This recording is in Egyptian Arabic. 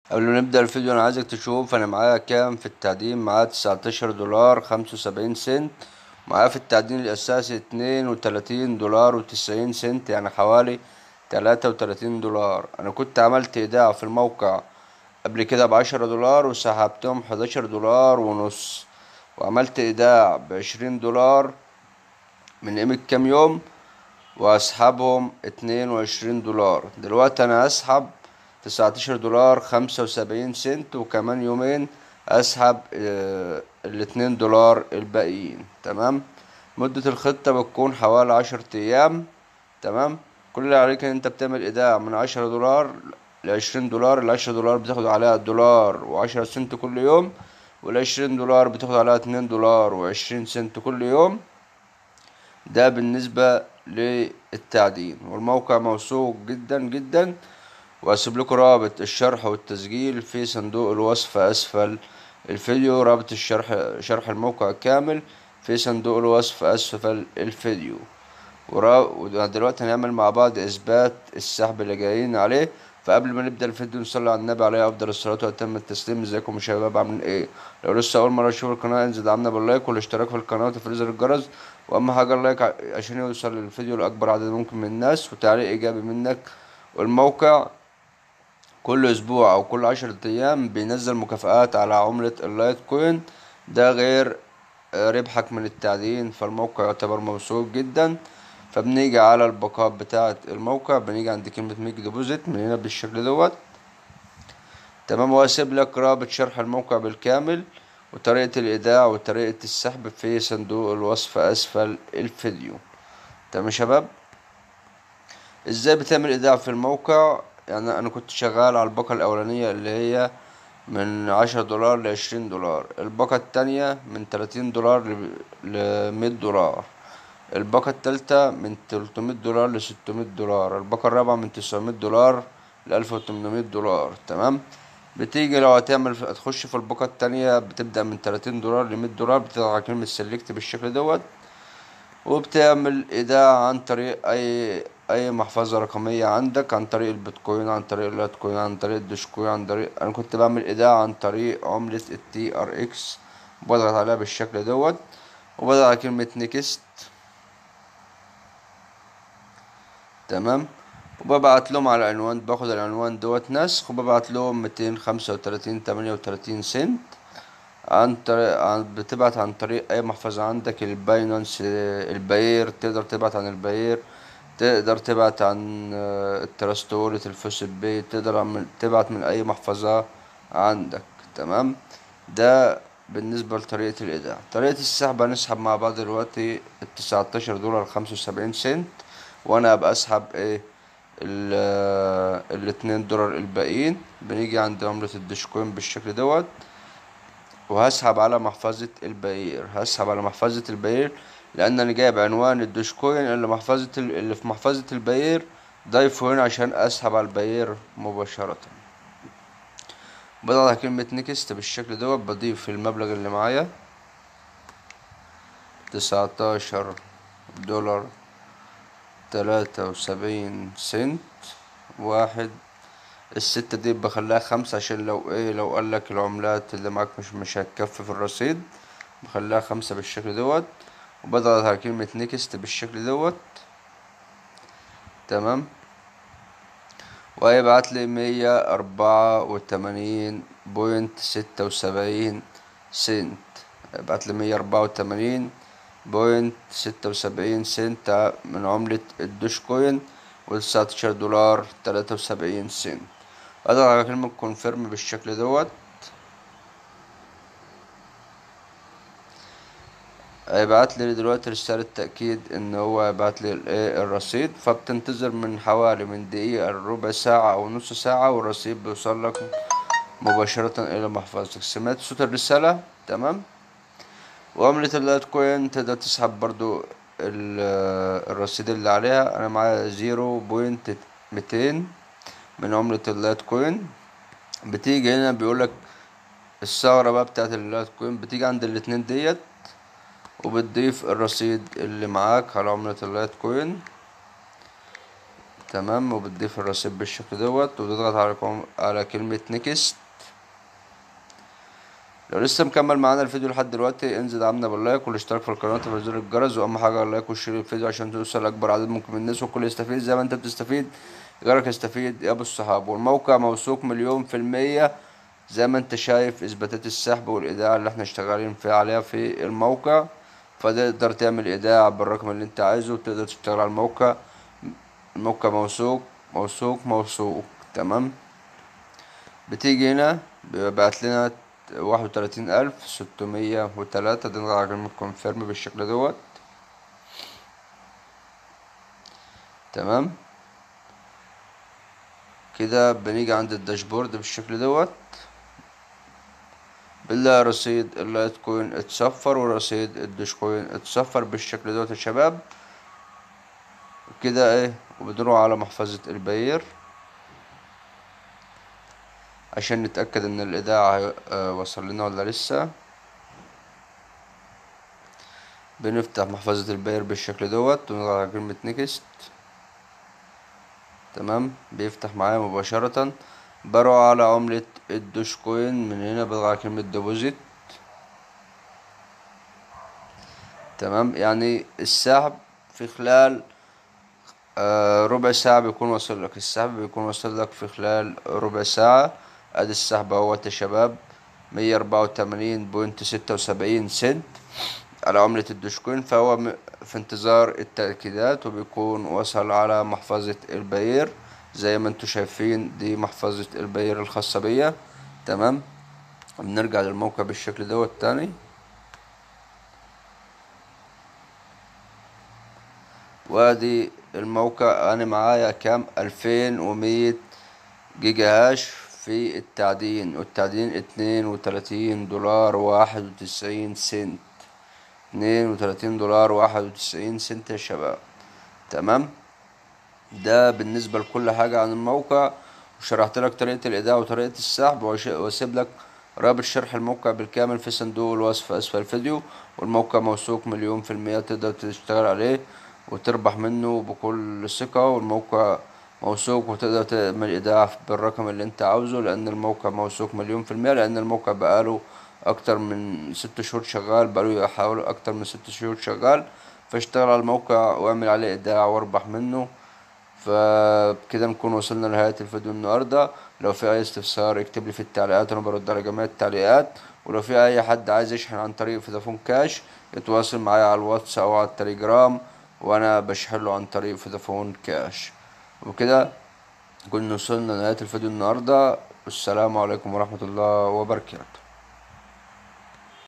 قبل ما نبدأ الفيديو أنا عايزك تشوف أنا معايا كام في التعدين معايا تسعتاشر دولار خمسة وسبعين سنت معايا في التعدين الأساسي اتنين وتلاتين دولار وتسعين سنت يعني حوالي تلاتة وتلاتين دولار أنا كنت عملت إيداع في الموقع قبل كده بعشرة دولار وسحبتهم حداشر دولار ونص وعملت إيداع بعشرين دولار من قيمة كام يوم وأسحبهم اتنين وعشرين دولار دلوقتي أنا هسحب تسعتاشر دولار خمسة وسبعين سنت وكمان يومين اسحب اه الاتنين دولار الباقيين تمام مدة الخطة بتكون حوالي عشر ايام تمام كل اللي عليك ان انت بتعمل ايداع من عشرة دولار لعشرين دولار العشرة دولار بتاخد عليها دولار وعشرة سنت كل يوم والعشرين دولار بتاخد عليها اتنين دولار وعشرين سنت كل يوم ده بالنسبة للتعدين والموقع موثوق جدا جدا واسيب لكم رابط الشرح والتسجيل في صندوق الوصف اسفل الفيديو رابط الشرح شرح الموقع كامل في صندوق الوصف اسفل الفيديو ودلوقتي هنعمل مع بعض اثبات السحب اللي جايين عليه فقبل ما نبدا الفيديو نصلي على النبي عليه افضل الصلاه واتم التسليم ازيكم يا شباب عاملين ايه لو لسه اول مره تشوفوا القناه انزل دعمنا باللايك والاشتراك في القناه وتفعيل زر الجرس واهم حاجه اللايك عشان يوصل الفيديو لاكبر عدد ممكن من الناس وتعليق ايجابي منك والموقع كل اسبوع او كل عشرة ايام بينزل مكافآت على عملة اللايت كوين ده غير ربحك من التعدين فالموقع يعتبر موثوق جدا فبنيجي على الباقات بتاعة الموقع بنيجي عند كلمة ميك ديبوزيت من هنا بالشكل دوت تمام وهسيب لك رابط شرح الموقع بالكامل وطريقة الإيداع وطريقة السحب في صندوق الوصف أسفل الفيديو تمام يا شباب ازاي بتعمل إيداع في الموقع يعني انا كنت شغال على الباقة الاولانية اللي هي من عشرة دولار لعشرين دولار الباقة التانية من تلاتين دولار لمية دولار الباقة التالتة من تلتمية دولار لستمية دولار الباقة الرابعة من تسعمية دولار لألف وتمنمية دولار تمام بتيجي لو هتعمل هتخش في الباقة التانية بتبدأ من تلاتين دولار لمية دولار بتضغط على كلمة سيلكت بالشكل دوت وبتعمل ايداع عن طريق اي اي محفظة رقمية عندك عن طريق البيتكوين عن طريق اللاتكوين عن طريق الدوشكوين عن طريق انا كنت بعمل ايداع عن طريق عملة التي ار اكس بضغط عليها بالشكل دوت وبضغط على كلمة نيكست تمام وببعت لهم على العنوان باخد العنوان دوت نسخ وببعت لهم ميتين خمسة وتلاتين تمانية وتلاتين سنت عن طريق عن بتبعت عن طريق اي محفظة عندك الباينانس الباير تقدر تبعت عن الباير تقدر تبعت عن التراست وولت الفوس بي تقدر تبعت من اي محفظة عندك تمام ده بالنسبة لطريقة الايداع طريقة السحب هنسحب مع بعض دلوقتي التسعتاشر دولار خمسة وسبعين سنت وانا ابقى اسحب ايه الاتنين دولار الباقيين بنيجي عند عملة الدشكوين بالشكل دوت وهسحب على محفظة الباير هسحب على محفظة الباير لان انا جايب عنوان الدوشكوين اللي محفظة اللي في محفظة الباير ضايفه هنا عشان اسحب على الباير مباشرة بضغط على كلمة نيكست بالشكل دوت بضيف المبلغ اللي معايا تسعتاشر دولار تلاتة وسبعين سنت واحد الستة دي بخليها خمسة عشان لو ايه لو قالك العملات اللي معاك مش مش هتكفي في الرصيد بخليها خمسة بالشكل دوت وبضغط على كلمة نيكست بالشكل دوت تمام وهيبعت لي مية أربعة وتمانين بوينت ستة وسبعين سنت هيبعت لي مية أربعة وتمانين بوينت ستة وسبعين سنت من عملة الدوشكوين وتسعتاشر دولار تلاتة وسبعين سنت اضغط على كلمة كونفيرم بالشكل دوت هيبعت لي دلوقتي رسالة تأكيد ان هو هيبعت لي الرصيد فبتنتظر من حوالي من دقيقة لربع ساعة او نص ساعة والرصيد بيوصل لك مباشرة الى محفظتك سمعت صوت الرسالة تمام وعملة اللايت كوين تقدر تسحب برضو الرصيد اللي عليها انا معايا زيرو بوينت ميتين من عملة اللايت كوين بتيجي هنا بيقولك الثغرة بقى بتاعت اللايت كوين بتيجي عند الاتنين ديت وبتضيف الرصيد اللي معاك على عملة اللايت كوين تمام وبتضيف الرصيد بالشكل دوت وتضغط على كم- على كلمة نيكست لو لسه مكمل معانا الفيديو لحد دلوقتي انزل دعمنا باللايك والاشتراك في القناة وتفعيل زر الجرس واهم حاجة اللايك والشير الفيديو عشان توصل لاكبر عدد ممكن من الناس والكل يستفيد زي ما انت بتستفيد غيرك يستفيد يا ابو الصحاب والموقع موثوق مليون في المية زي ما انت شايف اثباتات السحب والايداع اللي احنا شغالين فيها عليها في الموقع فتقدر تعمل ايداع بالرقم اللي انت عايزه وتقدر تشتغل على الموقع الموقع موثوق موثوق موثوق تمام بتيجي هنا بيبعت لنا واحد وتلاتين ألف ستمية وتلاتة تضغط على كلمة كونفيرم بالشكل دوت تمام كده بنيجي عند الداشبورد بالشكل دوت بنلاقي رصيد اللايت كوين اتصفر ورصيد الدوش كوين اتصفر بالشكل دوت يا شباب كده ايه وبنروح على محفظة البير عشان نتأكد ان الايداع هي- آه، وصل لنا ولا لسه بنفتح محفظة البير بالشكل دوت ونضغط على كلمة نيكست تمام بيفتح معايا مباشرة بروح على عملة الدوش كوين من هنا بضغط على كلمة ديبوزيت تمام يعني السحب في خلال آه، ربع ساعة بيكون وصل لك السحب بيكون وصل لك في خلال ربع ساعة ادي السحب اهوت يا شباب مية اربعة وتمانين بوينت ستة وسبعين سنت على عملة الدوشكوين فهو م- في انتظار التأكيدات وبيكون وصل على محفظة الباير زي ما انتوا شايفين دي محفظة الباير الخاصة بيا تمام بنرجع للموقع بالشكل دوت تاني وادي الموقع انا معايا كام الفين ومية جيجا هاش في التعدين والتعدين اتنين وتلاتين دولار واحد وتسعين سنت اتنين وتلاتين دولار واحد وتسعين سنت يا شباب تمام ده بالنسبة لكل حاجة عن الموقع وشرحت لك طريقة الإيداع وطريقة السحب وأش- وأسيب لك رابط شرح الموقع بالكامل في صندوق الوصف أسفل الفيديو والموقع موثوق مليون في المية تقدر تشتغل عليه وتربح منه بكل ثقة والموقع موثوق وتقدر تعمل إيداع بالرقم اللي أنت عاوزه لأن الموقع موثوق مليون في المية لأن الموقع بقاله أكتر من ست شهور شغال بقاله حوالي أكتر من ست شهور شغال فاشتغل على الموقع واعمل عليه إيداع واربح منه فبكده نكون وصلنا لنهاية الفيديو النهاردة لو في أي استفسار اكتب لي في التعليقات أنا برد على جميع التعليقات ولو في أي حد عايز يشحن عن طريق فودافون كاش يتواصل معايا على الواتس أو على التليجرام وأنا بشحن له عن طريق فودافون كاش وكده كنا وصلنا لنهاية الفيديو النهاردة والسلام عليكم ورحمة الله وبركاته